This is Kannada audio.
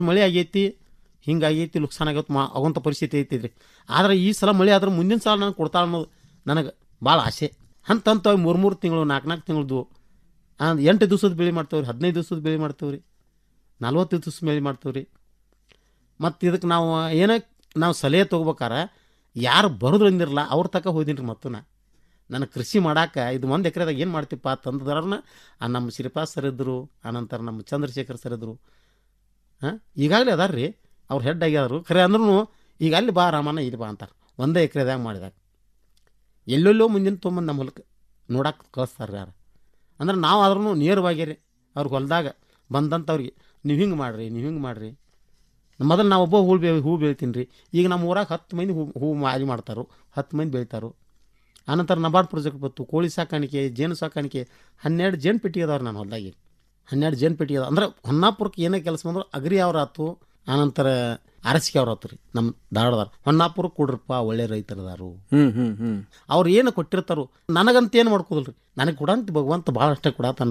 ಮಳೆ ಆಗೈತಿ ಹಿಂಗಾಗೈತಿ ನುಕ್ಸಾನ್ ಆಗತ್ತೆ ಮಾ ಆಗುವಂಥ ಪರಿಸ್ಥಿತಿ ಐತಿದ್ರಿ ಆದ್ರೆ ಈ ಸಲ ಮಳೆ ಆದ್ರೆ ಮುಂದಿನ ಸಲ ನನಗೆ ಕೊಡ್ತಾಳೆ ಅನ್ನೋದು ನನಗೆ ಭಾಳ ಆಸೆ ಹಂತ ಹಂತವಾಗಿ ಮೂರು ಮೂರು ತಿಂಗಳು ನಾಲ್ಕು ನಾಲ್ಕು ತಿಂಗಳದು ಎಂಟು ದಿವ್ಸದ ಬೆಳೆ ಮಾಡ್ತೇವೆ ರೀ ಹದಿನೈದು ದಿವ್ಸದ ಬೆಳೆ ಮಾಡ್ತೇವೆ ರೀ ನಲ್ವತ್ತು ದಿವ್ಸ ಬೆಳೆ ಮಾಡ್ತೇವೆ ರೀ ಮತ್ತು ಇದಕ್ಕೆ ನಾವು ಏನೋ ನಾವು ಸಲಹೆ ತೊಗೋಬೇಕಾರ ಯಾರು ಬರೋದು ಅಂದಿರಲ್ಲ ಅವ್ರ ತಕ ಹೋದೀನಿ ರೀ ಮತ್ತು ನಾ ನನಗೆ ಕೃಷಿ ಮಾಡಾಕ ಇದು ಒಂದು ಎಕರೆದಾಗ ಏನು ಮಾಡ್ತೀಪ್ಪ ತಂದದಾರನ ಆ ನಮ್ಮ ಶ್ರೀಪಾದ್ ಸರ್ ಇದ್ದರು ಆನಂತರ ನಮ್ಮ ಚಂದ್ರಶೇಖರ್ ಸರ್ ಇದ್ದರು ಹಾಂ ಈಗಾಗಲೇ ಅದಾರ ರೀ ಅವ್ರು ಹೆಡ್ ಆಗ್ಯಾರು ಖರೆ ಅಂದ್ರೂ ಈಗ ಅಲ್ಲಿ ಬಾ ರಾಮಣ್ಣ ಇಲ್ಲಿ ಬಾ ಅಂತಾರೆ ಒಂದೇ ಎಕರೆದಾಗ ಮಾಡಿದಾಗ ಎಲ್ಲೆಲ್ಲೋ ಮುಂದಿನ ತೊಗೊಂಬಂದು ನಮ್ಮ ಹೊಲಕ್ಕೆ ನೋಡಕ್ಕೆ ಕಳಿಸ್ತಾರೆ ಯಾರು ಅಂದ್ರೆ ನಾವು ಆದ್ರೂ ನೇರವಾಗಿ ರೀ ಅವ್ರಿಗೆ ಹೊಲದಾಗ ಬಂದಂಥವ್ರಿಗೆ ನೀವು ಹಿಂಗೆ ಮಾಡಿರಿ ನೀವು ಹಿಂಗೆ ಮಾಡಿರಿ ಮೊದಲು ನಾವು ಒಬ್ಬ ಹೂ ಬೇ ಹೂ ಬೆಳಿತೀನಿ ರೀ ಈಗ ನಮ್ಮ ಊರಾಗ ಹತ್ತು ಮಂದಿ ಹೂ ಹೂ ಮಾರಿ ಮಾಡ್ತಾರೋ ಹತ್ತು ಮಂದಿ ಬೆಳಿತಾರೋ ಆನಂತರ ನಬಾರ್ಡ್ ಪ್ರಾಜೆಕ್ಟ್ ಬಂತು ಕೋಳಿ ಸಾಕಾಣಿಕೆ ಜೇನು ಸಾಕಾಣಿಕೆ ಹನ್ನೆರಡು ಜೇನು ಪೆಟ್ಟಿ ಅದಾವ್ರಿ ನಾನು ಹೊಲ್ದಾಗಿ ಹನ್ನೆರಡು ಜೇನು ಪೆಟ್ಟಿ ಅದಾವ ಅಂದ್ರೆ ಹೊನ್ನಾಪುರಕ್ಕೆ ಏನೇ ಕೆಲಸ ಬಂದ್ರು ಅಗ್ರಿ ಅವ್ರ ಆತು ಆನಂತರ ಅರಸಿಕೆ ಅವ್ರ ಆತು ರೀ ನಮ್ಮ ಧಾರವಾಡದಾರ ಹೊನ್ನಾಪುರಕ್ಕೆ ಕೊಡ್ರಪ್ಪ ಒಳ್ಳೆ ರೈತರದಾರು ಹ್ಮ್ ಹ್ಮ್ ಹ್ಮ್ ಅವ್ರು ಏನು ಕೊಟ್ಟಿರ್ತಾರೋ ನನಗಂತ ಏನು ಮಾಡ್ಕೋದಿಲ್ಲ ರೀ ನನಗೆ ಕೊಡಂತ ಭಗವಂತ ಭಾಳ ಅಷ್ಟೇ ಕೊಡತಾನ